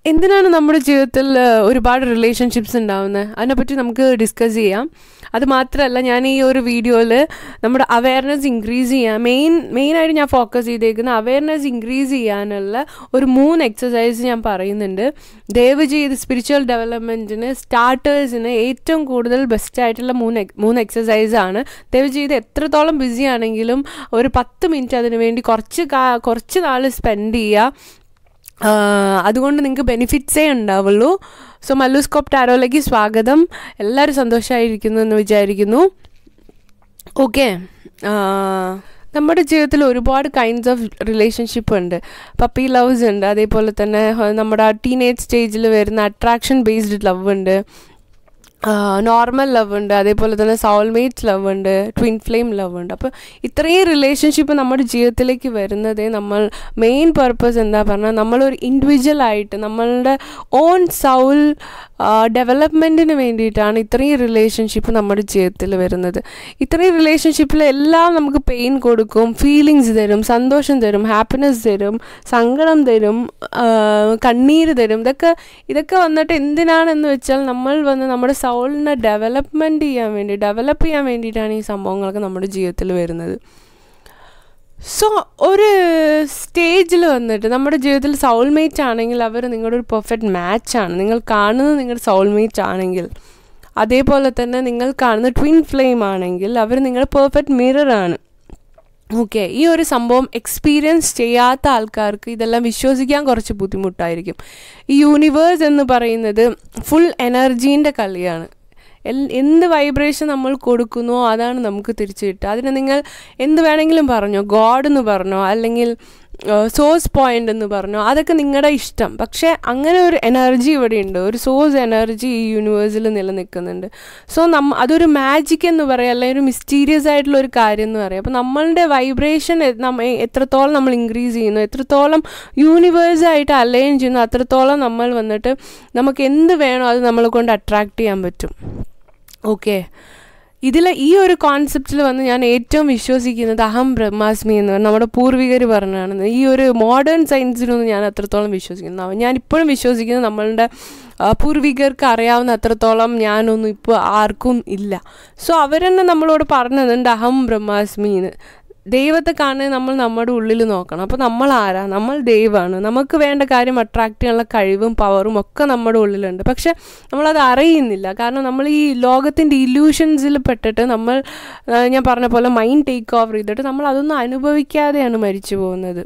എന്തിനാണ് നമ്മുടെ ജീവിതത്തിൽ ആ, ഒരുപാട് റിലേഷൻഷിപ്സ് ഉണ്ടാവുന്നത് അതിനെപ്പറ്റി നമുക്ക് ഡിസ്കസ് ചെയ്യാം അത് മാത്രമല്ല ഞാൻ ഈ ഒരു വീഡിയോയിൽ നമ്മുടെ അവയർനെസ് ഇൻക്രീസ് ചെയ്യാൻ മെയിൻ മെയിനായിട്ട് ഞാൻ ഫോക്കസ് ചെയ്തേക്കുന്ന അവയർനെസ് ഇൻക്രീസ് ചെയ്യാനുള്ള ഒരു മൂന്ന് എക്സസൈസ് ഞാൻ പറയുന്നുണ്ട് ദയവ് ചെയ്ത് സ്പിരിച്വൽ ഡെവലപ്മെൻറ്റിന് സ്റ്റാർട്ടേഴ്സിന് ഏറ്റവും കൂടുതൽ ബെസ്റ്റ് ആയിട്ടുള്ള മൂന്ന് ex- മൂന്ന് എക്സസൈസ് ആണ് ദയവ് ചെയ്ത് എത്രത്തോളം ബിസി ആണെങ്കിലും ഒരു പത്ത് മിനിറ്റ് അതിന് വേണ്ടി കുറച്ച് കാ- കുറച്ച് നാൾ സ്പെൻഡ് ചെയ്യുക ആഹ് അതുകൊണ്ട് നിങ്ങൾക്ക് ബെനിഫിറ്റ്സേ ഉണ്ടാവുള്ളൂ സോ മല്ലൂസ്കോപ്പ് ടാരോയിലേക്ക് സ്വാഗതം എല്ലാവരും സന്തോഷമായിരിക്കുന്നു എന്ന് വിചാരിക്കുന്നു ഓക്കെ നമ്മുടെ ജീവിതത്തിൽ ഒരുപാട് കൈൻഡ്സ് ഓഫ് റിലേഷൻഷിപ്പ് ഉണ്ട് പപ്പി ലവ്സ് ഉണ്ട് അതേപോലെ തന്നെ ഹ- നമ്മുടെ ടീനേജ് സ്റ്റേജിൽ വരുന്ന അട്രാക്ഷൻ ബേസ്ഡ് ലവ് ഉണ്ട് നോർമൽ ലവ് ഉണ്ട് അതേപോലെ തന്നെ സോൾമേറ്റ് ലവ് ഉണ്ട് ട്വിൻ ഫ്ലെയിം ലവ് ഉണ്ട് അപ്പോൾ ഇത്രയും റിലേഷൻഷിപ്പ് നമ്മുടെ ജീവിതത്തിലേക്ക് വരുന്നതേ നമ്മൾ മെയിൻ പർപ്പസ് എന്താ പറഞ്ഞാൽ നമ്മളൊരു ഇൻഡിവിജ്വൽ ആയിട്ട് നമ്മളുടെ ഓൺ സൗൾ ഡെവലപ്മെൻറ്റിന് വേണ്ടിയിട്ടാണ് ഇത്രയും റിലേഷൻഷിപ്പ് നമ്മുടെ ജീവിതത്തിൽ വരുന്നത് ഇത്രയും റിലേഷൻഷിപ്പിൽ എല്ലാം നമുക്ക് പെയിൻ കൊടുക്കും ഫീലിങ്സ് തരും സന്തോഷം തരും ഹാപ്പിനെസ് തരും സങ്കടം തരും ആ, കണ്ണീര് തരും ഇതൊക്കെ ഇതൊക്കെ വന്നിട്ട് എന്തിനാണെന്ന് വെച്ചാൽ നമ്മൾ വന്ന് നമ്മുടെ സൗളിനെ ഡെവലപ്മെൻറ്റ് ചെയ്യാൻ വേണ്ടി ഡെവലപ്പ് ചെയ്യാൻ വേണ്ടിയിട്ടാണ് ഈ സംഭവങ്ങളൊക്കെ നമ്മുടെ ജീവിതത്തിൽ വരുന്നത് സോ ഒരു സ്റ്റേജിൽ വന്നിട്ട് നമ്മുടെ ജീവിതത്തിൽ സൗൾമേറ്റ് ആണെങ്കിൽ അവർ നിങ്ങളുടെ ഒരു പെർഫെക്റ്റ് മാച്ചാണ് നിങ്ങൾ കാണുന്നത് നിങ്ങളുടെ സൗൾമേറ്റ് ആണെങ്കിൽ അതേപോലെ തന്നെ നിങ്ങൾ കാണുന്ന ട്വിൻ ഫ്ലെയിം ആണെങ്കിൽ അവർ നിങ്ങളുടെ പെർഫെക്റ്റ് മിററാണ് ഓക്കെ ഈ ഒരു സംഭവം എക്സ്പീരിയൻസ് ചെയ്യാത്ത ആൾക്കാർക്ക് ഇതെല്ലാം വിശ്വസിക്കാൻ കുറച്ച് ബുദ്ധിമുട്ടായിരിക്കും ഈ യൂണിവേഴ്സ് എന്ന് പറയുന്നത് ഫുൾ എനർജീൻ്റെ കളിയാണ് എൽ- എന്ത് വൈബ്രേഷൻ നമ്മൾ കൊടുക്കുന്നോ അതാണ് നമുക്ക് തിരിച്ചു കിട്ടുക അതിന് നിങ്ങൾ എന്ത് വേണമെങ്കിലും പറഞ്ഞോ ഗോഡ് എന്ന് പറഞ്ഞോ അല്ലെങ്കിൽ സോഴ്സ് പോയിന്റ് എന്ന് പറഞ്ഞോ അതൊക്കെ നിങ്ങളുടെ ഇഷ്ടം പക്ഷേ അങ്ങനെ ഒരു എനർജി ഇവിടെ ഉണ്ട് ഒരു സോഴ്സ് എനർജി ഈ യൂണിവേഴ്സിൽ നിലനിൽക്കുന്നുണ്ട് സോ നമ്മ അതൊരു മാജിക് എന്ന് പറയാം അല്ലെങ്കിൽ ഒരു മിസ്റ്റീരിയസ് ആയിട്ടുള്ള ഒരു കാര്യം എന്ന് പറയാം അപ്പോൾ നമ്മളുടെ വൈബ്രേഷൻ നമ്മ എത്രത്തോളം നമ്മൾ ഇൻക്രീസ് ചെയ്യുന്നു എത്രത്തോളം യൂണിവേഴ്സായിട്ട് അലൈൻ ചെയ്യുന്നു അത്രത്തോളം നമ്മൾ വന്നിട്ട് നമുക്ക് എന്ത് വേണോ അത് നമ്മളെ കൊണ്ട് അട്രാക്ട് ചെയ്യാൻ പറ്റും ഓക്കെ ഇതിൽ ഈ ഒരു കോൺസെപ്റ്റിൽ വന്ന് ഞാൻ ഏറ്റവും വിശ്വസിക്കുന്നത് അഹം ബ്രഹ്മാസ്മി എന്ന് പറഞ്ഞ നമ്മുടെ പൂർവികർ പറഞ്ഞാണ് ഈ ഒരു മോഡേൺ സയൻസിലൊന്നും ഞാൻ അത്രത്തോളം വിശ്വസിക്കുന്നു ഞാൻ ഇപ്പോഴും വിശ്വസിക്കുന്നത് നമ്മളുടെ ആ, പൂർവികർക്ക് അറിയാവുന്ന അത്രത്തോളം ഞാനൊന്നും ഇപ്പോൾ ആർക്കും ഇല്ല സോ അവരെന്നെ നമ്മളോട് പറഞ്ഞതുണ്ട് അഹം ബ്രഹ്മാസ്മി എന്ന് ദൈവത്തെ കാണാൻ നമ്മൾ നമ്മുടെ ഉള്ളിൽ നോക്കണം അപ്പോൾ നമ്മൾ ആരാ നമ്മൾ ദൈവമാണ് നമുക്ക് വേണ്ട കാര്യം അട്രാക്ട് ചെയ്യാനുള്ള കഴിവും പവറും ഒക്കെ നമ്മുടെ ഉള്ളിലുണ്ട് പക്ഷെ നമ്മളത് അറിയുന്നില്ല കാരണം നമ്മൾ ഈ ലോകത്തിൻ്റെ ഇല്യൂഷൻസിൽ പെട്ടിട്ട് നമ്മൾ ആ, ഞാൻ പറഞ്ഞ പോലെ മൈൻഡ് ടേക്ക് ഓവർ ചെയ്തിട്ട് നമ്മൾ അതൊന്നും അനുഭവിക്കാതെയാണ് മരിച്ചു പോകുന്നത്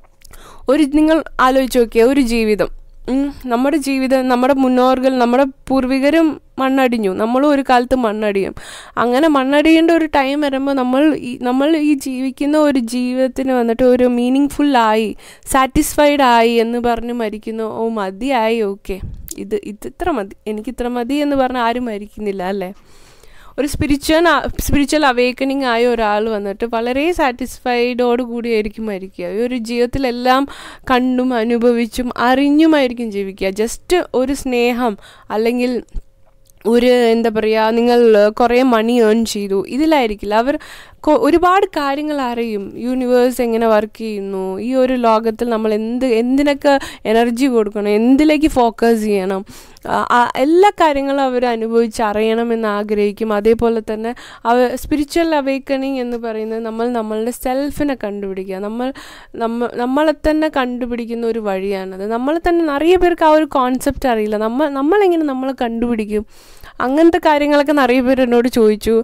ഒരു നിങ്ങൾ ആലോചിച്ച് നോക്കിയ ഒരു ജീവിതം ഉം, നമ്മുടെ ജീവിതം നമ്മുടെ മുന്നോറുകൾ നമ്മുടെ പൂർവികരും മണ്ണടിഞ്ഞു നമ്മളും ഒരു കാലത്ത് മണ്ണടിയും അങ്ങനെ മണ്ണടിയേണ്ട ഒരു ടൈം വരുമ്പോൾ നമ്മൾ ഈ നമ്മൾ ഈ ജീവിക്കുന്ന ഒരു ജീവിതത്തിന് വന്നിട്ട് ഒരു മീനിങ് ഫുള്ളായി സാറ്റിസ്ഫൈഡ് ആയി എന്ന് പറഞ്ഞ് മരിക്കുന്നു ഓ മതിയായി ഓക്കെ ഇത് ഇത് ഇത്ര മതി എനിക്ക് ഇത്ര മതി എന്ന് പറഞ്ഞ് ആരും മരിക്കുന്നില്ല അല്ലേ ഒരു സ്പിരിച്വൽ സ്പിരിച്വൽ അവേക്കണിങ് ആയ ഒരാൾ വന്നിട്ട് വളരെ സാറ്റിസ്ഫൈഡോട് കൂടിയായിരിക്കും മരിക്കുക ഈ ഒരു ജീവിതത്തിലെല്ലാം കണ്ടും അനുഭവിച്ചും അറിഞ്ഞുമായിരിക്കും ജീവിക്കുക ജസ്റ്റ് ഒരു സ്നേഹം അല്ലെങ്കിൽ ഒരു എന്താ പറയുക നിങ്ങൾ കുറേ മണി ഏൺ ചെയ്തു ഇതിലായിരിക്കില്ല അവർ കൊ- ഒരുപാട് കാര്യങ്ങൾ അറിയും യൂണിവേഴ്സ് എങ്ങനെ വർക്ക് ചെയ്യുന്നു ഈ ഒരു ലോകത്തിൽ നമ്മൾ എന്ത് എന്തിനൊക്കെ എനർജി കൊടുക്കണം എന്തിലേക്ക് ഫോക്കസ് ചെയ്യണം ആ, ആ എല്ലാ കാര്യങ്ങളും അവർ അനുഭവിച്ച് അറിയണമെന്ന് ആഗ്രഹിക്കും അതേപോലെ തന്നെ അവ സ്പിരിച്വൽ അവേക്കണിങ് എന്ന് പറയുന്നത് നമ്മൾ നമ്മളുടെ സെൽഫിനെ കണ്ടുപിടിക്കുക നമ്മൾ നമ്മ നമ്മളെ തന്നെ കണ്ടുപിടിക്കുന്ന ഒരു വഴിയാണത് നമ്മളെ തന്നെ നിറയെ പേർക്ക് ആ ഒരു കോൺസെപ്റ്റ് അറിയില്ല നമ്മൾ നമ്മളെങ്ങനെ നമ്മളെ കണ്ടുപിടിക്കും അങ്ങനത്തെ കാര്യങ്ങളൊക്കെ നിറയെ പേര് എന്നോട് ചോദിച്ചു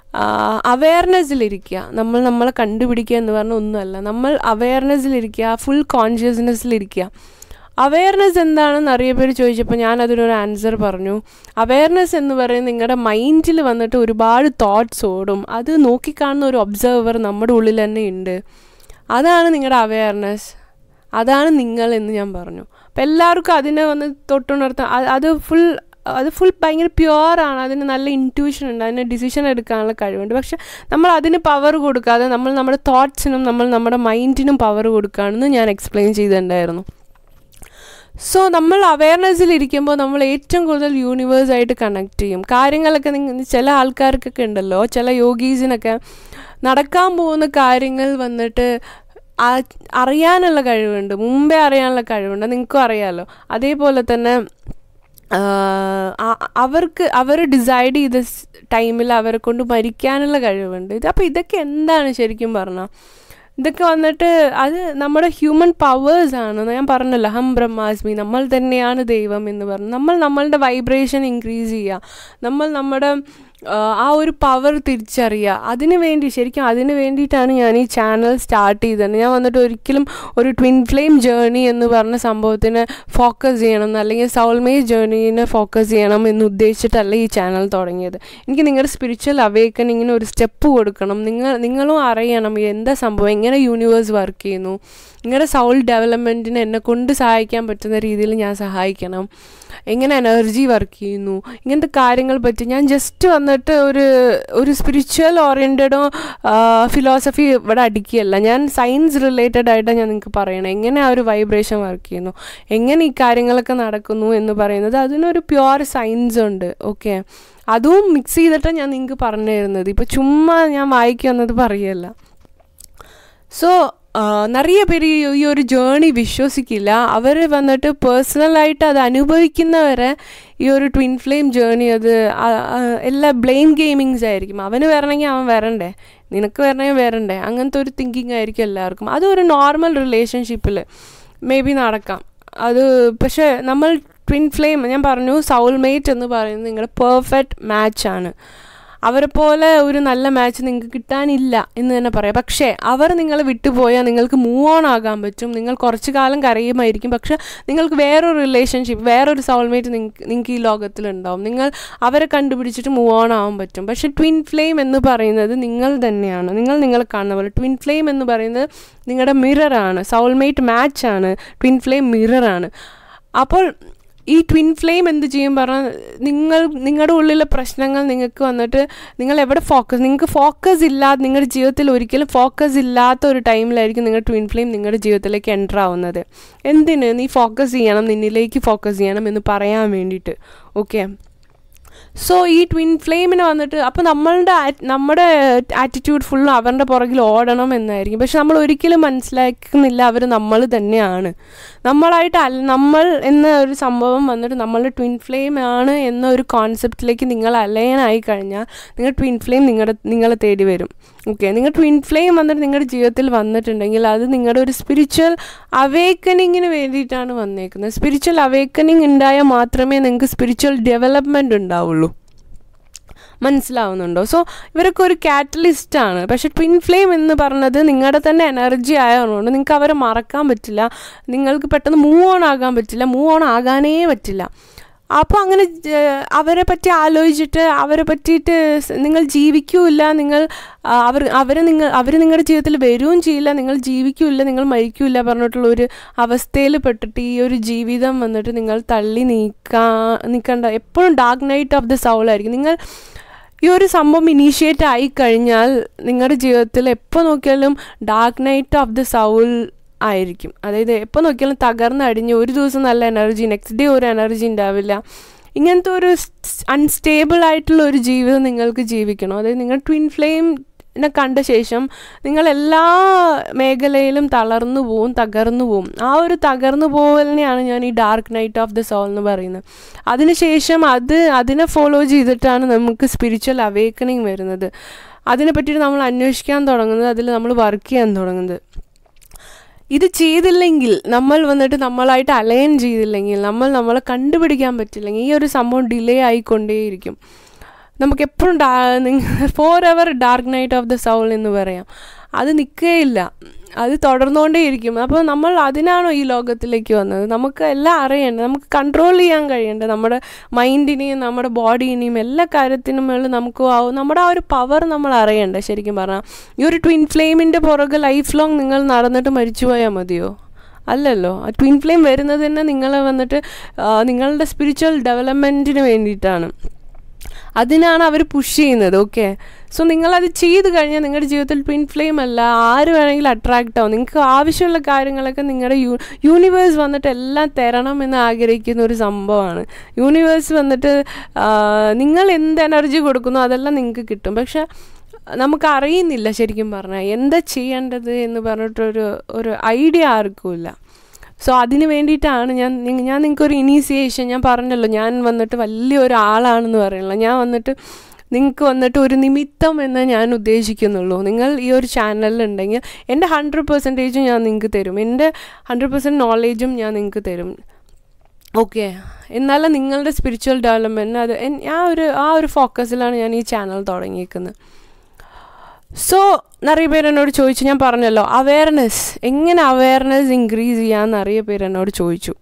അവയർനെസ്സിലിരിക്കുക നമ്മൾ നമ്മളെ കണ്ടുപിടിക്കുക എന്ന് പറഞ്ഞാൽ ഒന്നുമല്ല നമ്മൾ അവയർനെസ്സിലിരിക്കുക ഫുൾ കോൺഷ്യസ്നെസ്സിലിരിക്കുക അവയർനെസ് എന്താണെന്ന് അറിയ പേര് ചോദിച്ചപ്പോൾ ഞാൻ അതിനൊരു ആൻസർ പറഞ്ഞു അവയർനെസ് എന്ന് പറയുന്നത് നിങ്ങളുടെ മൈൻഡിൽ വന്നിട്ട് ഒരുപാട് തോട്ട്സ് ഓടും അത് നോക്കിക്കാണുന്ന ഒരു ഒബ്സർവർ നമ്മുടെ ഉള്ളിൽ തന്നെ ഉണ്ട് അതാണ് നിങ്ങളുടെ അവയർനെസ് അതാണ് നിങ്ങൾ എന്ന് ഞാൻ പറഞ്ഞു അപ്പം എല്ലാവർക്കും അതിനെ വന്ന് തൊട്ടുണർത്താൻ അത് അത് ഫുൾ അത് ഫുൾ ഭയങ്കര പ്യുവറാണ് അതിന് നല്ല ഇൻറ്റ്യൂഷൻ ഉണ്ട് അതിന് ഡിസിഷൻ എടുക്കാനുള്ള കഴിവുണ്ട് പക്ഷെ നമ്മൾ അതിന് പവർ കൊടുക്കാതെ നമ്മൾ നമ്മുടെ തോട്ട്സിനും നമ്മൾ നമ്മുടെ മൈൻഡിനും പവർ കൊടുക്കുകയാണെന്ന് ഞാൻ എക്സ്പ്ലെയിൻ ചെയ്തിട്ടുണ്ടായിരുന്നു സോ നമ്മൾ അവയർനെസ്സിൽ ഇരിക്കുമ്പോൾ നമ്മൾ ഏറ്റവും കൂടുതൽ യൂണിവേഴ്സായിട്ട് കണക്ട് ചെയ്യും കാര്യങ്ങളൊക്കെ നിങ്ങൾ ചില ആൾക്കാർക്കൊക്കെ ഉണ്ടല്ലോ ചില യോഗീസിനൊക്കെ നടക്കാൻ പോകുന്ന കാര്യങ്ങൾ വന്നിട്ട് അറിയാനുള്ള കഴിവുണ്ട് മുമ്പേ അറിയാനുള്ള കഴിവുണ്ട് നിങ്ങൾക്കും അറിയാമല്ലോ അതേപോലെ തന്നെ അവർക്ക് അവർ ഡിസൈഡ് ചെയ്ത ടൈമിൽ അവരെ കൊണ്ട് മരിക്കാനുള്ള കഴിവുണ്ട് ഇത് അപ്പോൾ ഇതൊക്കെ എന്താണ് ശരിക്കും പറഞ്ഞാൽ ഇതൊക്കെ വന്നിട്ട് അത് നമ്മുടെ ഹ്യൂമൻ പവേഴ്സാണ് ഞാൻ പറഞ്ഞല്ലോ ഹം ബ്രഹ്മാസ്മി നമ്മൾ തന്നെയാണ് ദൈവം എന്ന് പറഞ്ഞു നമ്മൾ നമ്മളുടെ വൈബ്രേഷൻ ഇൻക്രീസ് ചെയ്യുക നമ്മൾ നമ്മുടെ ആ ഒരു പവർ തിരിച്ചറിയുക അതിന് വേണ്ടി ശരിക്കും അതിന് വേണ്ടിയിട്ടാണ് ഞാൻ ഈ ചാനൽ സ്റ്റാർട്ട് ചെയ്തത് ഞാൻ വന്നിട്ട് ഒരിക്കലും ഒരു ട്വിൻ ഫ്ലെയിം ജേർണി എന്ന് പറഞ്ഞ സംഭവത്തിന് ഫോക്കസ് ചെയ്യണം എന്ന് അല്ലെങ്കിൽ സൗൾമേറ്റ് ജേർണീനെ ഫോക്കസ് ചെയ്യണം എന്ന് ഉദ്ദേശിച്ചിട്ടല്ല ഈ ചാനൽ തുടങ്ങിയത് എനിക്ക് നിങ്ങളുടെ സ്പിരിച്വൽ അവേക്കനിങ്ങിന് ഒരു സ്റ്റെപ്പ് കൊടുക്കണം നിങ്ങൾ നിങ്ങളും അറിയണം എന്താ സംഭവം എങ്ങനെ യൂണിവേഴ്സ് വർക്ക് ചെയ്യുന്നു നിങ്ങളുടെ സൗൾ ഡെവലപ്മെൻറ്റിന് എന്നെ കൊണ്ട് സഹായിക്കാൻ പറ്റുന്ന രീതിയിൽ ഞാൻ സഹായിക്കണം എങ്ങനെ എനർജി വർക്ക് ചെയ്യുന്നു ഇങ്ങനത്തെ കാര്യങ്ങൾ പറ്റി ഞാൻ ജസ്റ്റ് വന്നിട്ട് ഒരു ഒരു സ്പിരിച്വൽ ഓറിയൻറ്റഡോ ഫിലോസഫി ഇവിടെ അടിക്കുകയല്ല ഞാൻ സയൻസ് റിലേറ്റഡ് ആയിട്ടാണ് ഞാൻ നിങ്ങൾക്ക് പറയണം എങ്ങനെ ആ ഒരു വൈബ്രേഷൻ വർക്ക് ചെയ്യുന്നു എങ്ങനെ ഈ കാര്യങ്ങളൊക്കെ നടക്കുന്നു എന്ന് പറയുന്നത് അതിനൊരു പ്യുവർ സയൻസ് ഉണ്ട് ഓക്കെ അതും മിക്സ് ചെയ്തിട്ടാണ് ഞാൻ നിങ്ങൾക്ക് പറഞ്ഞു തരുന്നത് ഇപ്പോൾ ചുമ്മാ ഞാൻ വായിക്കുന്നത് പറയല്ല സോ നിറയെ പേര് ഈ ഒരു ജേണി വിശ്വസിക്കില്ല അവർ വന്നിട്ട് പേഴ്സണലായിട്ട് അത് അനുഭവിക്കുന്നവരെ ഈ ഒരു ട്വിൻ ഫ്ലെയിം ജേണി അത് എല്ലാ ബ്ലെയിം ഗെയിമിങ്സ് ആയിരിക്കും അവന് വരണമെങ്കിൽ അവൻ വരണ്ടേ നിനക്ക് വരണമെങ്കിൽ വരണ്ടേ അങ്ങനത്തെ ഒരു തിങ്കിങ് ആയിരിക്കും എല്ലാവർക്കും അതൊരു നോർമൽ റിലേഷൻഷിപ്പിൽ മേ ബി നടക്കാം അത് പക്ഷേ നമ്മൾ ട്വിൻ ഫ്ലെയിം ഞാൻ പറഞ്ഞു സൗൾമേറ്റ് എന്ന് പറയുന്നത് നിങ്ങളുടെ പെർഫെക്റ്റ് മാച്ചാണ് അവരെ പോലെ ഒരു നല്ല മാച്ച് നിങ്ങൾക്ക് കിട്ടാനില്ല എന്ന് തന്നെ പറയാം പക്ഷേ അവർ നിങ്ങളെ വിട്ടുപോയാൽ നിങ്ങൾക്ക് മൂവ് ഓൺ ആകാൻ പറ്റും നിങ്ങൾ കുറച്ച് കാലം കരയുമായിരിക്കും പക്ഷെ നിങ്ങൾക്ക് വേറൊരു റിലേഷൻഷിപ്പ് വേറൊരു സോൾമേറ്റ് നിങ്ങൾക്ക് നിങ്ങൾക്ക് ഈ ലോകത്തിലുണ്ടാവും നിങ്ങൾ അവരെ കണ്ടുപിടിച്ചിട്ട് മൂവ് ഓൺ ആവാൻ പറ്റും പക്ഷെ ട്വിൻ ഫ്ലെയിം എന്ന് പറയുന്നത് നിങ്ങൾ തന്നെയാണ് നിങ്ങൾ നിങ്ങളെ കാണുന്ന പോലെ ട്വിൻ ഫ്ലെയിം എന്ന് പറയുന്നത് നിങ്ങളുടെ മിററാണ് സോൾമേറ്റ് മാച്ചാണ് ട്വിൻ ഫ്ലെയിം മിററാണ് അപ്പോൾ ഈ ട്വിൻ ഫ്ലെയിം എന്ത് ചെയ്യും പറഞ്ഞാൽ നിങ്ങൾ നിങ്ങളുടെ ഉള്ളിലെ പ്രശ്നങ്ങൾ നിങ്ങൾക്ക് വന്നിട്ട് നിങ്ങൾ എവിടെ ഫോക്കസ് നിങ്ങൾക്ക് ഫോക്കസ് ഇല്ലാതെ നിങ്ങളുടെ ജീവിതത്തിൽ ഒരിക്കലും ഫോക്കസ് ഇല്ലാത്ത ഒരു ടൈമിലായിരിക്കും നിങ്ങളുടെ ട്വിൻ ഫ്ലെയിം നിങ്ങളുടെ ജീവിതത്തിലേക്ക് എൻ്റർ ആവുന്നത് എന്തിന് നീ ഫോക്കസ് ചെയ്യണം നിന്നിലേക്ക് ഫോക്കസ് ചെയ്യണം എന്ന് പറയാൻ വേണ്ടിയിട്ട് ഓക്കെ സോ ഈ ട്വിൻ ഫ്ലെയിമിന് വന്നിട്ട് അപ്പോൾ നമ്മളുടെ നമ്മുടെ ആറ്റിറ്റ്യൂഡ് ഫുള്ളും അവരുടെ പുറകിൽ ഓടണം എന്നായിരിക്കും പക്ഷെ നമ്മൾ ഒരിക്കലും മനസ്സിലാക്കുന്നില്ല അവർ നമ്മൾ തന്നെയാണ് നമ്മളായിട്ട് അല്ല നമ്മൾ എന്ന ഒരു സംഭവം വന്നിട്ട് നമ്മളുടെ ട്വിൻ ഫ്ലെയിം ആണ് എന്ന ഒരു കോൺസെപ്റ്റിലേക്ക് നിങ്ങൾ അലയനായി കഴിഞ്ഞാൽ നിങ്ങൾ ട്വിൻ ഫ്ലെയിം നിങ്ങളുടെ നിങ്ങളെ തേടി വരും ഓക്കെ നിങ്ങൾ ട്വിൻ ഫ്ലെയിം വന്നിട്ട് നിങ്ങളുടെ ജീവിതത്തിൽ വന്നിട്ടുണ്ടെങ്കിൽ അത് നിങ്ങളുടെ ഒരു സ്പിരിച്വൽ അവേക്കനിങ്ങിന് വേണ്ടിയിട്ടാണ് വന്നേക്കുന്നത് സ്പിരിച്വൽ അവേക്കനിങ് ഉണ്ടായാൽ മാത്രമേ നിങ്ങൾക്ക് സ്പിരിച്വൽ ഡെവലപ്മെൻറ്റ് ഉണ്ടാവുള്ളൂ മനസ്സിലാവുന്നുണ്ടോ സോ ഇവരൊക്കെ ഒരു കാറ്റലിസ്റ്റ് ആണ് പക്ഷെ ട്വിൻ ഫ്ലെയിം എന്ന് പറഞ്ഞത് നിങ്ങളുടെ തന്നെ എനർജി ആയതുകൊണ്ട് നിങ്ങൾക്ക് അവരെ മറക്കാൻ പറ്റില്ല നിങ്ങൾക്ക് പെട്ടെന്ന് മൂവ് ഓൺ ആകാൻ പറ്റില്ല മൂവ് ഓൺ ആകാനേ പറ്റില്ല അപ്പോൾ അങ്ങനെ അവരെ പറ്റി ആലോചിച്ചിട്ട് അവരെ പറ്റിയിട്ട് നിങ്ങൾ ജീവിക്കൂല നിങ്ങൾ അവർ അവരെ നിങ്ങൾ അവർ നിങ്ങളുടെ ജീവിതത്തിൽ വരികയും ചെയ്യില്ല നിങ്ങൾ ജീവിക്കൂല നിങ്ങൾ മരിക്കൂല പറഞ്ഞിട്ടുള്ള ഒരു അവസ്ഥയിൽ പെട്ടിട്ട് ഈ ഒരു ജീവിതം വന്നിട്ട് നിങ്ങൾ തള്ളി നീക്കാ നിൽക്കേണ്ട എപ്പോഴും dark night of the soul ആയിരിക്കും നിങ്ങൾ ഈ ഒരു സംഭവം ഇനീഷ്യേറ്റ് ആയി കഴിഞ്ഞാൽ നിങ്ങളുടെ ജീവിതത്തിൽ എപ്പോൾ നോക്കിയാലും dark night of the soul ആയിരിക്കും അതായത് എപ്പോൾ നോക്കിയാലും തകർന്നടിഞ്ഞ് ഒരു ദിവസം നല്ല എനർജി നെക്സ്റ്റ് ഡേ ഒരു എനർജി ഉണ്ടാവില്ല ഇങ്ങനത്തെ ഒരു അൺസ്റ്റേബിൾ ആയിട്ടുള്ള ഒരു ജീവിതം നിങ്ങൾക്ക് ജീവിക്കണം അതായത് നിങ്ങൾ ട്വിൻ ഫ്ലെയിം നെ കണ്ട ശേഷം നിങ്ങൾ എല്ലാ മേഖലയിലും തളർന്നു പോവും തകർന്നു പോവും ആ ഒരു തകർന്നു പോവലിനെയാണ് ഞാൻ ഈ dark night of the soul എന്ന് പറയുന്നത് അതിനുശേഷം അത് അതിനെ ഫോളോ ചെയ്തിട്ടാണ് നമുക്ക് സ്പിരിച്വൽ അവേക്കണിങ് വരുന്നത് അതിനെ പറ്റിയിട്ട് നമ്മൾ അന്വേഷിക്കാൻ തുടങ്ങുന്നത് അതിൽ നമ്മൾ വർക്ക് ചെയ്യാൻ തുടങ്ങുന്നത് ഇത് ചെയ്തില്ലെങ്കിൽ നമ്മൾ വന്നിട്ട് നമ്മളായിട്ട് അലയൻ ചെയ്തില്ലെങ്കിൽ നമ്മൾ നമ്മളെ കണ്ടുപിടിക്കാൻ പറ്റില്ലെങ്കിൽ ഈ ഒരു സംഭവം ഡിലേ ആയിക്കൊണ്ടേയിരിക്കും നമുക്ക് എപ്പോഴും ഡാ forever dark night of the soul എന്ന് പറയാം അത് നിൽക്കുകയില്ല അത് തുടർന്നുകൊണ്ടേയിരിക്കും അപ്പോൾ നമ്മൾ അതിനാണോ ഈ ലോകത്തിലേക്ക് വന്നത് നമുക്ക് എല്ലാം അറിയേണ്ടത് നമുക്ക് കൺട്രോൾ ചെയ്യാൻ കഴിയേണ്ടത് നമ്മുടെ മൈൻഡിനെയും നമ്മുടെ ബോഡീനെയും എല്ലാ കാര്യത്തിനും മേളിൽ നമുക്ക് നമ്മുടെ ആ ഒരു പവർ നമ്മൾ അറിയണ്ടേ ശരിക്കും പറഞ്ഞാൽ ഈ ഒരു ട്വിൻ ഫ്ലെയിമിൻ്റെ പുറകെ ലൈഫ് ലോങ് നിങ്ങൾ നടന്നിട്ട് മരിച്ചു പോയാൽ മതിയോ അല്ലല്ലോ ആ ട്വിൻ ഫ്ലെയിം വരുന്നത് തന്നെ നിങ്ങളെ വന്നിട്ട് നിങ്ങളുടെ സ്പിരിച്വൽ ഡെവലപ്മെൻറ്റിന് വേണ്ടിയിട്ടാണ് അതിനാണ് അവർ പുഷ് ചെയ്യുന്നത് ഓക്കെ സോ നിങ്ങളത് ചെയ്ത് കഴിഞ്ഞാൽ നിങ്ങളുടെ ജീവിതത്തിൽ ട്വിൻ ഫ്ലെയിം അല്ല ആര് വേണമെങ്കിലും അട്രാക്റ്റ് ആവും നിങ്ങൾക്ക് ആവശ്യമുള്ള കാര്യങ്ങളൊക്കെ നിങ്ങളുടെ യൂ യൂണിവേഴ്സ് വന്നിട്ട് എല്ലാം തരണം എന്ന് ആഗ്രഹിക്കുന്ന ഒരു സംഭവമാണ് യൂണിവേഴ്സ് വന്നിട്ട് നിങ്ങൾ എന്ത് എനർജി കൊടുക്കുന്നു അതെല്ലാം നിങ്ങൾക്ക് കിട്ടും പക്ഷെ നമുക്ക് അറിയുന്നില്ല ശരിക്കും പറഞ്ഞാൽ എന്താ ചെയ്യേണ്ടത് എന്ന് പറഞ്ഞിട്ടൊരു ഒരു ഐഡിയ ആർക്കുമില്ല സോ അതിന് വേണ്ടിയിട്ടാണ് ഞാൻ നിങ്ങ- ഞാൻ നിങ്ങൾക്കൊരു ഇനീസിയേഷൻ ഞാൻ പറഞ്ഞല്ലോ ഞാൻ വന്നിട്ട് വലിയൊരു ആളാണെന്ന് പറയണില്ല ഞാൻ വന്നിട്ട് നിങ്ങൾക്ക് വന്നിട്ട് ഒരു നിമിത്തം എന്ന് ഞാൻ ഉദ്ദേശിക്കുന്നുള്ളൂ നിങ്ങൾ ഈ ഒരു ചാനലിലുണ്ടെങ്കിൽ എൻ്റെ ഹൺഡ്രഡ് പെർസെൻറ്റേജും ഞാൻ നിങ്ങൾക്ക് തരും എൻ്റെ ഹൺഡ്രഡ് പെർസെൻറ്റ് നോളേജും ഞാൻ നിങ്ങൾക്ക് തരും ഓക്കെ എന്നാലും നിങ്ങളുടെ സ്പിരിച്വൽ ഡെവലപ്മെൻറ്റ് അത് എൻ- ആ ഒരു ആ ഒരു ഫോക്കസിലാണ് ഞാൻ ഈ ചാനൽ തുടങ്ങിയേക്കുന്നത് സോ നിറയെ പേര് എന്നോട് ചോദിച്ചു ഞാൻ പറഞ്ഞല്ലോ അവയർനെസ് എങ്ങനെ അവയർനെസ് ഇൻക്രീസ് ചെയ്യാമെന്ന് നിറയെ പേര് എന്നോട് ചോദിച്ചു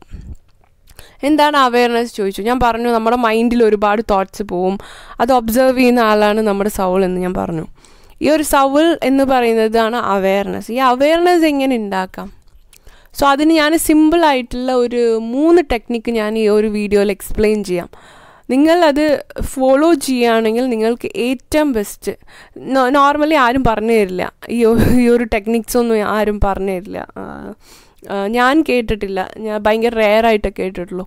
എന്താണ് അവയർനെസ് ചോദിച്ചു ഞാൻ പറഞ്ഞു നമ്മുടെ മൈൻഡിൽ ഒരുപാട് തോട്ട്സ് പോവും അത് ഒബ്സർവ് ചെയ്യുന്ന ആളാണ് നമ്മുടെ സൗൾ എന്ന് ഞാൻ പറഞ്ഞു ഈ ഒരു സൗൾ എന്ന് പറയുന്നതാണ് അവയർനെസ് ഈ അവയർനെസ് എങ്ങനെ ഉണ്ടാക്കാം സോ അതിന് ഞാൻ സിമ്പിളായിട്ടുള്ള ഒരു മൂന്ന് ടെക്നിക്ക് ഞാൻ ഈ ഒരു വീഡിയോയിൽ എക്സ്പ്ലെയിൻ ചെയ്യാം നിങ്ങൾ അത് ഫോളോ ചെയ്യുകയാണെങ്കിൽ നിങ്ങൾക്ക് ഏറ്റവും ബെസ്റ്റ് നോർമലി ആരും പറഞ്ഞു തരില്ല ഈ ഒരു- ഈ ഒരു ടെക്നിക്സ് ഒന്നും ആരും പറഞ്ഞു തരില്ല ആ, ആ, ഞാൻ കേട്ടിട്ടില്ല ഞാൻ ഭയങ്കര റെയറായിട്ട് കേട്ടിട്ടുള്ളൂ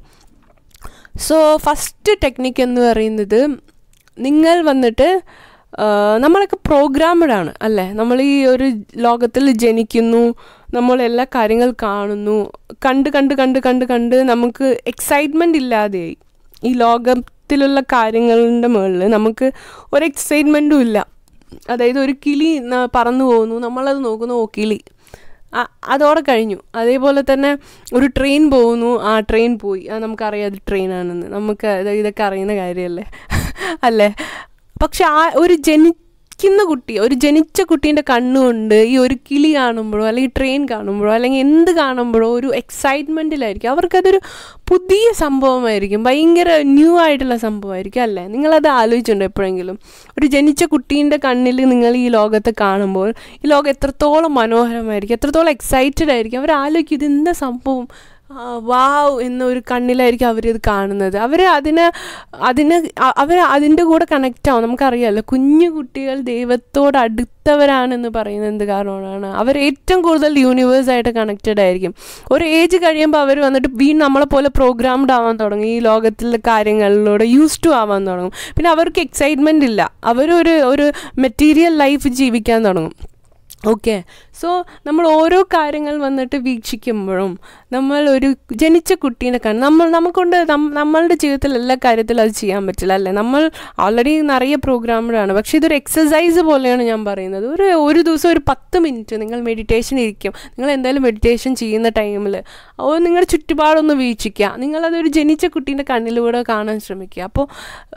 സോ ഫസ്റ്റ് ടെക്നിക്ക് എന്ന് പറയുന്നത് നിങ്ങൾ വന്നിട്ട് ആ, നമ്മളൊക്കെ പ്രോഗ്രാമഡ് ആണ് അല്ലേ നമ്മൾ ഈ ഒരു ലോകത്തിൽ ജനിക്കുന്നു നമ്മൾ എല്ലാ കാര്യങ്ങൾ കാണുന്നു കണ്ട് കണ്ട് കണ്ട് കണ്ട് കണ്ട് നമുക്ക് എക്സൈറ്റ്മെൻ്റ് ഇല്ലാതെയായി ഈ ലോകത്തിലുള്ള കാര്യങ്ങളുടെ മുകളിൽ നമുക്ക് ഒരു എക്സൈറ്റ്മെൻറ്റും ഇല്ല അതായത് ഒരു കിളി ന- പറന്നു പോകുന്നു നമ്മളത് നോക്കുന്നു ഓ കിളി ആ- അതോടെ കഴിഞ്ഞു അതേപോലെ തന്നെ ഒരു ട്രെയിൻ പോകുന്നു ആ ട്രെയിൻ പോയി ആ നമുക്കറിയാം അത് ട്രെയിനാണെന്ന് നമുക്ക് ഇത് ഇതൊക്കെ അറിയുന്ന കാര്യമല്ലേ അല്ലേ പക്ഷെ ആ ഒരു ജനിക്കുന്ന കുട്ടി ഒരു ജനിച്ച കുട്ടീൻ്റെ കണ്ണുകൊണ്ട് ഈ ഒരു കിളി കാണുമ്പോഴോ അല്ലെങ്കിൽ ട്രെയിൻ കാണുമ്പോഴോ അല്ലെങ്കിൽ എന്ത് കാണുമ്പോഴോ ഒരു എക്സൈറ്റ്മെൻറ്റിലായിരിക്കും അവർക്കതൊരു പുതിയ സംഭവമായിരിക്കും ഭയങ്കര ന്യൂ ആയിട്ടുള്ള സംഭവമായിരിക്കും അല്ലേ നിങ്ങളത് ആലോചിച്ചിട്ടുണ്ടോ എപ്പോഴെങ്കിലും ഒരു ജനിച്ച കുട്ടീൻ്റെ കണ്ണിൽ നിങ്ങൾ ഈ ലോകത്തെ കാണുമ്പോൾ ഈ ലോകം എത്രത്തോളം മനോഹരമായിരിക്കും എത്രത്തോളം എക്സൈറ്റഡ് ആയിരിക്കും അവർ ആലോചിക്കും ഇത് എന്താ സംഭവം ആ, വാവ് എന്നൊരു കണ്ണിലായിരിക്കും അവരിത് കാണുന്നത് അവർ അതിന് അതിന് അവർ അതിൻ്റെ കൂടെ കണക്റ്റ് ആവും നമുക്കറിയാമല്ലോ കുഞ്ഞു കുട്ടികൾ ദൈവത്തോട് അടുത്തവരാണെന്ന് പറയുന്നത് എന്ത് കാരണമാണ് അവർ ഏറ്റവും കൂടുതൽ യൂണിവേഴ്സായിട്ട് കണക്റ്റഡ് ആയിരിക്കും ഒരു ഏജ് കഴിയുമ്പോൾ അവർ വന്നിട്ട് വീണ്ടും നമ്മളെ പോലെ പ്രോഗ്രാംഡ് ആവാൻ തുടങ്ങും ഈ ലോകത്തിലെ കാര്യങ്ങളിലൂടെ യൂസ് ടു ആവാൻ തുടങ്ങും പിന്നെ അവർക്ക് എക്സൈറ്റ്മെൻ്റ് ഇല്ല അവരൊരു ഒരു മെറ്റീരിയൽ ലൈഫ് ജീവിക്കാൻ തുടങ്ങും ഓക്കെ സോ നമ്മൾ ഓരോ കാര്യങ്ങൾ വന്നിട്ട് വീക്ഷിക്കുമ്പോഴും നമ്മൾ ഒരു ജനിച്ച കുട്ടീനെ കാണും നമ്മൾ നമുക്കൊണ്ട് നം- നമ്മളുടെ ജീവിതത്തിൽ എല്ലാ കാര്യത്തിലും അത് ചെയ്യാൻ പറ്റില്ല അല്ലേ നമ്മൾ ഓൾറെഡി നിറയെ പ്രോഗ്രാമുകളാണ് പക്ഷേ ഇതൊരു എക്സസൈസ് പോലെയാണ് ഞാൻ പറയുന്നത് ഒരു ഒരു ദിവസം ഒരു പത്ത് മിനിറ്റ് നിങ്ങൾ മെഡിറ്റേഷൻ ഇരിക്കും നിങ്ങൾ എന്തായാലും മെഡിറ്റേഷൻ ചെയ്യുന്ന ടൈമിൽ ഓ നിങ്ങളുടെ ചുറ്റുപാടൊന്ന് വീക്ഷിക്കുക നിങ്ങളതൊരു ജനിച്ച കുട്ടീൻ്റെ കണ്ണിലൂടെ കാണാൻ ശ്രമിക്കുക അപ്പോൾ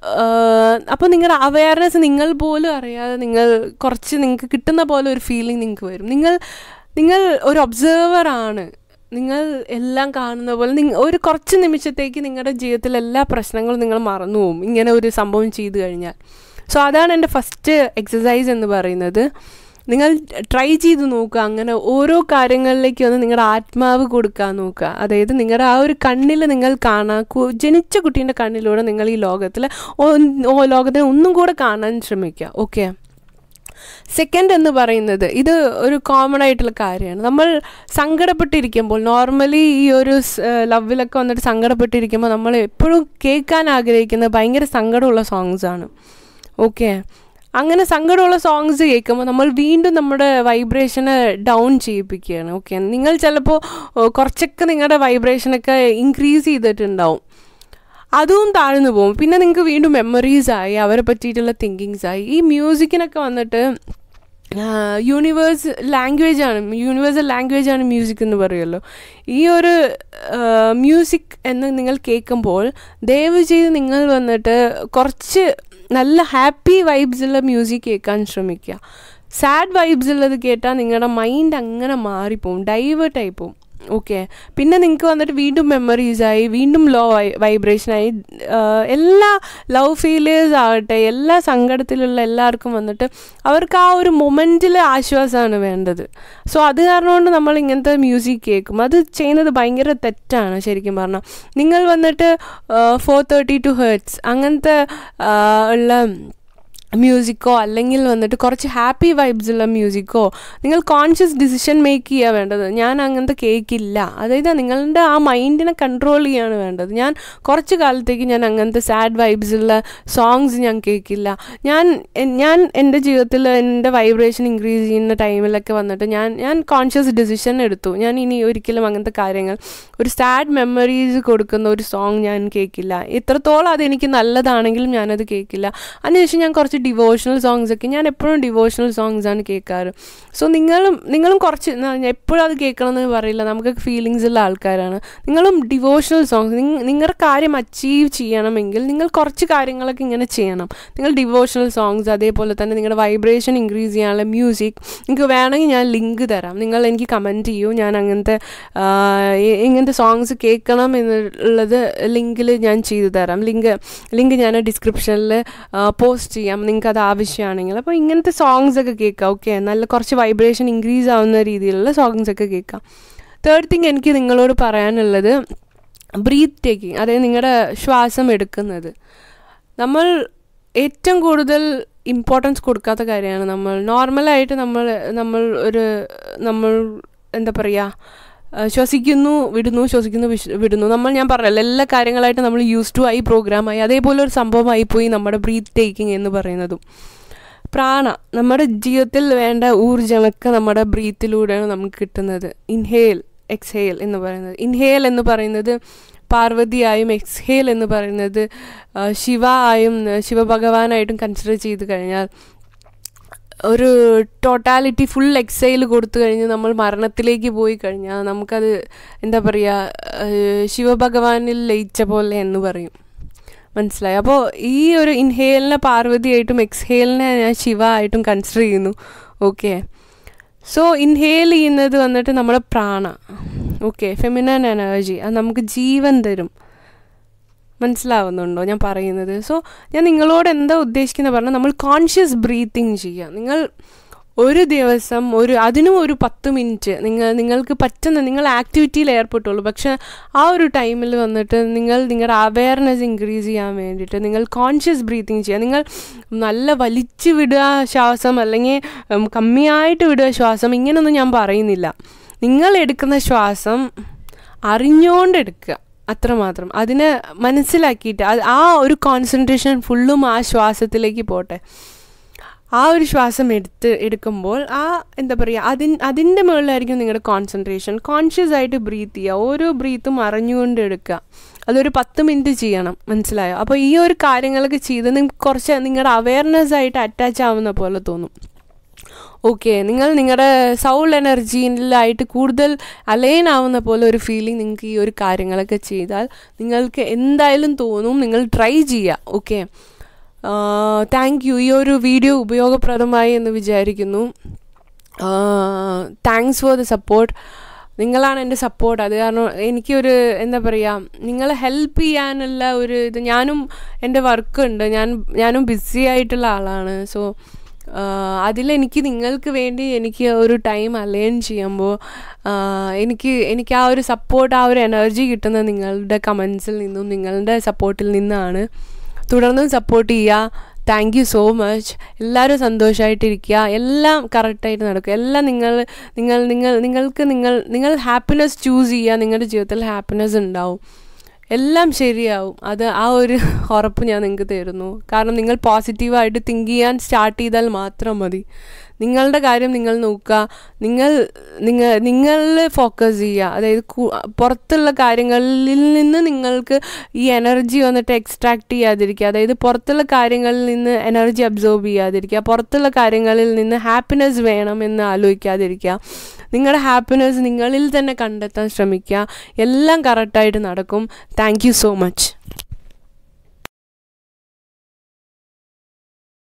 അപ്പോൾ നിങ്ങളുടെ അവയർനെസ് നിങ്ങൾ പോലും അറിയാതെ നിങ്ങൾ കുറച്ച് നിങ്ങൾക്ക് കിട്ടുന്ന പോലെ ഒരു ഫീലിംഗ് നിങ്ങൾക്ക് വരും നിങ്ങൾ നിങ്ങൾ ഒരു ഒബ്സർവർ ആണ് നിങ്ങൾ എല്ലാം കാണുന്ന പോലെ നിങ്ങൾ ഒരു കുറച്ച് നിമിഷത്തേക്ക് നിങ്ങളുടെ ജീവിതത്തിൽ എല്ലാ പ്രശ്നങ്ങളും നിങ്ങൾ മറന്നു പോകും ഇങ്ങനെ ഒരു സംഭവം ചെയ്തു കഴിഞ്ഞാൽ സോ അതാണ് എൻ്റെ ഫസ്റ്റ് എക്സസൈസ് എന്ന് പറയുന്നത് നിങ്ങൾ ട്രൈ ചെയ്ത് നോക്കുക അങ്ങനെ ഓരോ കാര്യങ്ങളിലേക്ക് ഒന്ന് നിങ്ങളുടെ ആത്മാവ് കൊടുക്കാൻ നോക്കുക അതായത് നിങ്ങളുടെ ആ ഒരു കണ്ണിൽ നിങ്ങൾ കാണാൻ കു- ജനിച്ച കുട്ടീൻ്റെ കണ്ണിലൂടെ നിങ്ങൾ ഈ ലോകത്തിൽ ഓ ലോകത്തിനെ ഒന്നും കൂടെ കാണാൻ ശ്രമിക്കുക ഓക്കെ സെക്കൻഡ് എന്ന് പറയുന്നത് ഇത് ഒരു കോമൺ ആയിട്ടുള്ള കാര്യമാണ് നമ്മൾ സങ്കടപ്പെട്ടിരിക്കുമ്പോൾ നോർമലി ഈ ഒരു ലവിലൊക്കെ വന്നിട്ട് സങ്കടപ്പെട്ടിരിക്കുമ്പോൾ നമ്മൾ എപ്പോഴും കേൾക്കാൻ ആഗ്രഹിക്കുന്നത് ഭയങ്കര സങ്കടമുള്ള സോങ്സ് ആണ് ഓക്കെ അങ്ങനെ സങ്കടമുള്ള സോങ്സ് കേൾക്കുമ്പോൾ നമ്മൾ വീണ്ടും നമ്മുടെ വൈബ്രേഷനെ ഡൗൺ ചെയ്യിപ്പിക്കുകയാണ് ഓക്കെ നിങ്ങൾ ചിലപ്പോൾ കുറച്ചൊക്കെ നിങ്ങളുടെ വൈബ്രേഷനൊക്കെ ഇൻക്രീസ് ചെയ്തിട്ടുണ്ടാവും അതും താഴ്ന്നു പോകും പിന്നെ നിങ്ങൾക്ക് വീണ്ടും മെമ്മറീസ് ആയി അവരെ പറ്റിയിട്ടുള്ള തിങ്കിങ്സ് ആയി ഈ മ്യൂസിക്കിനൊക്കെ വന്നിട്ട് യൂണിവേഴ്സ് ലാംഗ്വേജ് ആണ് യൂണിവേഴ്സൽ ലാംഗ്വേജ് ആണ് മ്യൂസിക് എന്ന് പറയുമല്ലോ ഈ ഒരു മ്യൂസിക് എന്ന് നിങ്ങൾ കേൾക്കുമ്പോൾ ദയവ് ചെയ്ത് നിങ്ങൾ വന്നിട്ട് കുറച്ച് നല്ല ഹാപ്പി വൈബ്സ് ഉള്ള മ്യൂസിക് കേൾക്കാൻ ശ്രമിക്കുക സാഡ് വൈബ്സ് ഉള്ളത് കേട്ടാൽ നിങ്ങളുടെ മൈൻഡ് അങ്ങനെ മാറിപ്പോവും ഡൈവേർട്ട് ആയി പോവും ഓക്കെ പിന്നെ നിങ്ങൾക്ക് വന്നിട്ട് വീണ്ടും മെമ്മറീസായി വീണ്ടും ലോ വൈ വൈബ്രേഷനായി എല്ലാ ലവ് ഫെയിലിയേഴ്സ് ആകട്ടെ എല്ലാ സങ്കടത്തിലുള്ള എല്ലാവർക്കും വന്നിട്ട് അവർക്ക് ആ ഒരു മൊമെൻറ്റിൽ ആശ്വാസമാണ് വേണ്ടത് സോ അത് കാരണം കൊണ്ട് നമ്മൾ ഇങ്ങനത്തെ മ്യൂസിക് കേൾക്കും അത് ചെയ്യുന്നത് ഭയങ്കര തെറ്റാണ് ശരിക്കും പറഞ്ഞാൽ നിങ്ങൾ വന്നിട്ട് ഫോർ തേർട്ടി ടു ഹേർട്സ് അങ്ങനത്തെ ആ, ഉള്ള മ്യൂസിക്കോ അല്ലെങ്കിൽ വന്നിട്ട് കുറച്ച് ഹാപ്പി വൈബ്സ് ഉള്ള മ്യൂസിക്കോ നിങ്ങൾ കോൺഷ്യസ് ഡിസിഷൻ മേക്ക് ചെയ്യുക വേണ്ടത് ഞാൻ അങ്ങനത്തെ കേൾക്കില്ല അതായത് നിങ്ങളുടെ ആ മൈൻഡിനെ കൺട്രോൾ ചെയ്യാണ് വേണ്ടത് ഞാൻ കുറച്ച് കാലത്തേക്ക് ഞാൻ അങ്ങനത്തെ സാഡ് വൈബ്സ് ഉള്ള സോങ്സ് ഞാൻ കേൾക്കില്ല ഞാൻ ഞാൻ എൻ്റെ ജീവിതത്തിൽ എൻ്റെ വൈബ്രേഷൻ ഇൻക്രീസ് ചെയ്യുന്ന ടൈമിലൊക്കെ വന്നിട്ട് ഞാൻ ഞാൻ കോൺഷ്യസ് ഡിസിഷൻ എടുത്തു ഞാൻ ഇനി ഒരിക്കലും അങ്ങനത്തെ കാര്യങ്ങൾ ഒരു സാഡ് മെമ്മറീസ് കൊടുക്കുന്ന ഒരു സോങ് ഞാൻ കേൾക്കില്ല എത്രത്തോളം അതെനിക്ക് നല്ലതാണെങ്കിലും ഞാനത് കേൾക്കില്ല അതിനുശേഷം ഞാൻ കുറച്ച് ഡിവോഷണൽ സോങ്സ് ഒക്കെ ഞാൻ എപ്പോഴും ഡിവോഷണൽ സോങ്സ് ആണ് കേൾക്കാറ് സോ നിങ്ങളും നിങ്ങളും കുറച്ച് എപ്പോഴും അത് കേൾക്കണമെന്ന് പറയില്ല നമുക്ക് ഫീലിങ്സ് ഉള്ള ആൾക്കാരാണ് നിങ്ങളും ഡിവോഷണൽ സോങ്സ് നിങ്ങളുടെ കാര്യം അച്ചീവ് ചെയ്യണമെങ്കിൽ നിങ്ങൾ കുറച്ച് കാര്യങ്ങളൊക്കെ ഇങ്ങനെ ചെയ്യണം നിങ്ങൾ ഡിവോഷണൽ സോങ്സ് അതേപോലെ തന്നെ നിങ്ങളുടെ വൈബ്രേഷൻ ഇൻക്രീസ് ചെയ്യാനുള്ള മ്യൂസിക് നിങ്ങൾക്ക് വേണമെങ്കിൽ ഞാൻ ലിങ്ക് തരാം നിങ്ങൾ എനിക്ക് കമൻറ്റ് ചെയ്യൂ ഞാൻ അങ്ങനത്തെ ഇങ്ങനത്തെ സോങ്സ് കേൾക്കണം എന്നുള്ളത് ലിങ്കിൽ ഞാൻ ചെയ്തു തരാം ലിങ്ക് ലിങ്ക് ഞാൻ ഡിസ്ക്രിപ്ഷനിൽ പോസ്റ്റ് ചെയ്യാം നിങ്ങൾക്ക് അത് ആവശ്യമാണെങ്കിൽ അപ്പോൾ ഇങ്ങനത്തെ സോങ്സ് ഒക്കെ കേൾക്കാം ഓക്കെ നല്ല കുറച്ച് വൈബ്രേഷൻ ഇൻക്രീസ് ആവുന്ന രീതിയിലുള്ള സോങ്സ് ഒക്കെ കേൾക്കാം തേർഡ് തിങ് എനിക്ക് നിങ്ങളോട് പറയാനുള്ളത് ബ്രീത്ത് ടേക്കിംഗ് അതായത് നിങ്ങളുടെ ശ്വാസം എടുക്കുന്നത് നമ്മൾ ഏറ്റവും കൂടുതൽ ഇമ്പോർട്ടൻസ് കൊടുക്കാത്ത കാര്യമാണ് നമ്മൾ നോർമലായിട്ട് നമ്മൾ നമ്മൾ ഒരു നമ്മൾ എന്താ പറയുക ശ്വസിക്കുന്നു വിടുന്നു ശ്വസിക്കുന്നു വിടുന്നു നമ്മൾ ഞാൻ പറഞ്ഞല്ലോ എല്ലാ കാര്യങ്ങളായിട്ട് നമ്മൾ യൂസ് ടു ആയി പ്രോഗ്രാമായി അതേപോലെ ഒരു സംഭവമായി പോയി നമ്മുടെ ബ്രീത്ത് ടേക്കിംഗ് എന്ന് പറയുന്നതും പ്രാണ നമ്മുടെ ജീവിതത്തിൽ വേണ്ട ഊർജ്ജമൊക്കെ നമ്മുടെ ബ്രീത്തിലൂടെയാണ് നമുക്ക് കിട്ടുന്നത് ഇൻഹേൽ എക്സ്ഹേൽ എന്ന് പറയുന്നത് ഇൻഹേൽ എന്ന് പറയുന്നത് പാർവതിയായും എക്സ്ഹേൽ എന്ന് പറയുന്നത് ശിവ ആയും ശിവഭഗവാനായിട്ടും കൺസിഡർ ചെയ്ത് കഴിഞ്ഞാൽ ഒരു ടോട്ടാലിറ്റി ഫുൾ എക്സൈൽ കൊടുത്തു കഴിഞ്ഞ് നമ്മൾ മരണത്തിലേക്ക് പോയി കഴിഞ്ഞാൽ നമുക്കത് എന്താ പറയുക ശിവഭഗവാനിൽ ലയിച്ച പോലെ എന്ന് പറയും മനസ്സിലായി അപ്പോൾ ഈ ഒരു ഇൻഹേലിനെ പാർവതിയായിട്ടും എക്സ്ഹേലിനെ ഞാൻ ശിവ ആയിട്ടും കൺസിഡർ ചെയ്യുന്നു ഓക്കെ സോ ഇൻഹേൽ ചെയ്യുന്നത് വന്നിട്ട് നമ്മുടെ പ്രാണ ഓക്കെ ഫെമിനൻ എനർജി അത് നമുക്ക് ജീവൻ തരും മനസ്സിലാവുന്നുണ്ടോ ഞാൻ പറയുന്നത് സോ ഞാൻ നിങ്ങളോട് എന്താ ഉദ്ദേശിക്കുന്നത് പറഞ്ഞാൽ നമ്മൾ കോൺഷ്യസ് ബ്രീത്തിങ് ചെയ്യുക നിങ്ങൾ ഒരു ദിവസം ഒരു അതിനും ഒരു പത്ത് മിനിറ്റ് നിങ്ങൾ നിങ്ങൾക്ക് പറ്റുന്ന നിങ്ങൾ ആക്ടിവിറ്റിയിൽ ഏർപ്പെട്ടുള്ളൂ പക്ഷെ ആ ഒരു ടൈമിൽ വന്നിട്ട് നിങ്ങൾ നിങ്ങളുടെ അവയർനെസ് ഇൻക്രീസ് ചെയ്യാൻ വേണ്ടിയിട്ട് നിങ്ങൾ കോൺഷ്യസ് ബ്രീത്തിങ് ചെയ്യുക നിങ്ങൾ നല്ല വലിച്ചു വിടുക ശ്വാസം അല്ലെങ്കിൽ കമ്മിയായിട്ട് വിടുക ശ്വാസം ഇങ്ങനെയൊന്നും ഞാൻ പറയുന്നില്ല നിങ്ങൾ എടുക്കുന്ന ശ്വാസം അറിഞ്ഞുകൊണ്ട് എടുക്കുക അത്രമാത്രം അതിനെ മനസ്സിലാക്കിയിട്ട് അത് ആ ഒരു കോൺസെൻട്രേഷൻ ഫുള്ളും ആ ശ്വാസത്തിലേക്ക് പോട്ടെ ആ ഒരു ശ്വാസം എടുത്ത് എടുക്കുമ്പോൾ ആ എന്താ പറയുക അതിൻ അതിൻ്റെ മുകളിലായിരിക്കും നിങ്ങളുടെ കോൺസെൻട്രേഷൻ കോൺഷ്യസ് ആയിട്ട് ബ്രീത്ത് ചെയ്യുക ഓരോ ബ്രീത്തും അറിഞ്ഞുകൊണ്ട് എടുക്കുക അതൊരു പത്ത് മിനിറ്റ് ചെയ്യണം മനസ്സിലായോ അപ്പോൾ ഈ ഒരു കാര്യങ്ങളൊക്കെ ചെയ്ത് നിങ്ങൾക്ക് കുറച്ച് നിങ്ങളുടെ അവയർനെസ് ആയിട്ട് അറ്റാച്ച് ആവുന്ന പോലെ തോന്നും ഓക്കെ നിങ്ങൾ നിങ്ങളുടെ സൗൾ എനർജിയിലായിട്ട് കൂടുതൽ അലൈൻ ആവുന്ന പോലെ ഒരു ഫീലിംഗ് നിങ്ങൾക്ക് ഈ ഒരു കാര്യങ്ങളൊക്കെ ചെയ്താൽ നിങ്ങൾക്ക് എന്തായാലും തോന്നും നിങ്ങൾ ട്രൈ ചെയ്യുക ഓക്കെ താങ്ക് യു ഈ ഒരു വീഡിയോ ഉപയോഗപ്രദമായി എന്ന് വിചാരിക്കുന്നു താങ്ക്സ് ഫോർ ദ സപ്പോർട്ട് നിങ്ങളാണ് എൻ്റെ സപ്പോർട്ട് അത് കാരണം എനിക്കൊരു എന്താ പറയുക നിങ്ങളെ ഹെൽപ്പ് ചെയ്യാനുള്ള ഒരു ഇത് ഞാനും എൻ്റെ വർക്ക് ഉണ്ട് ഞാൻ ഞാനും ബിസി ആയിട്ടുള്ള ആളാണ് സോ അതിലെനിക്ക് നിങ്ങൾക്ക് വേണ്ടി എനിക്ക് ഒരു ടൈം അലൈൻ ചെയ്യുമ്പോൾ എനിക്ക് എനിക്ക് ആ ഒരു സപ്പോർട്ട് ആ ഒരു എനർജി കിട്ടുന്നത് നിങ്ങളുടെ കമൻസിൽ നിന്നും നിങ്ങളുടെ സപ്പോർട്ടിൽ നിന്നാണ് തുടർന്നും സപ്പോർട്ട് ചെയ്യുക താങ്ക് യു സോ മച്ച് എല്ലാവരും സന്തോഷമായിട്ടിരിക്കുക എല്ലാം കറക്റ്റായിട്ട് നടക്കുക എല്ലാം നിങ്ങൾ നിങ്ങൾ നിങ്ങൾ നിങ്ങൾക്ക് നിങ്ങൾ നിങ്ങൾ ഹാപ്പിനെസ് ചൂസ് ചെയ്യുക നിങ്ങളുടെ ജീവിതത്തിൽ ഹാപ്പിനെസ് ഉണ്ടാവും എല്ലാം ശരിയാവും അത് ആ ഒരു ഉറപ്പ് ഞാൻ നിങ്ങൾക്ക് തരുന്നു കാരണം നിങ്ങൾ പോസിറ്റീവായിട്ട് തിങ്ക് ചെയ്യാൻ സ്റ്റാർട്ട് ചെയ്താൽ മാത്രം മതി നിങ്ങളുടെ കാര്യം നിങ്ങൾ നോക്കുക നിങ്ങൾ നിങ്ങൾ നിങ്ങളിൽ ഫോക്കസ് ചെയ്യുക അതായത് പുറത്തുള്ള കാര്യങ്ങളിൽ നിന്ന് നിങ്ങൾക്ക് ഈ എനർജി വന്നിട്ട് എക്സ്ട്രാക്ട് ചെയ്യാതിരിക്കുക അതായത് പുറത്തുള്ള കാര്യങ്ങളിൽ നിന്ന് എനർജി അബ്സോർബ് ചെയ്യാതിരിക്കുക പുറത്തുള്ള കാര്യങ്ങളിൽ നിന്ന് ഹാപ്പിനെസ് വേണം എന്ന് ആലോചിക്കാതിരിക്കുക നിങ്ങളുടെ ഹാപ്പിനെസ് നിങ്ങളിൽ തന്നെ കണ്ടെത്താൻ ശ്രമിക്കുക എല്ലാം കറക്റ്റായിട്ട് നടക്കും താങ്ക് യു സോ മച്ച്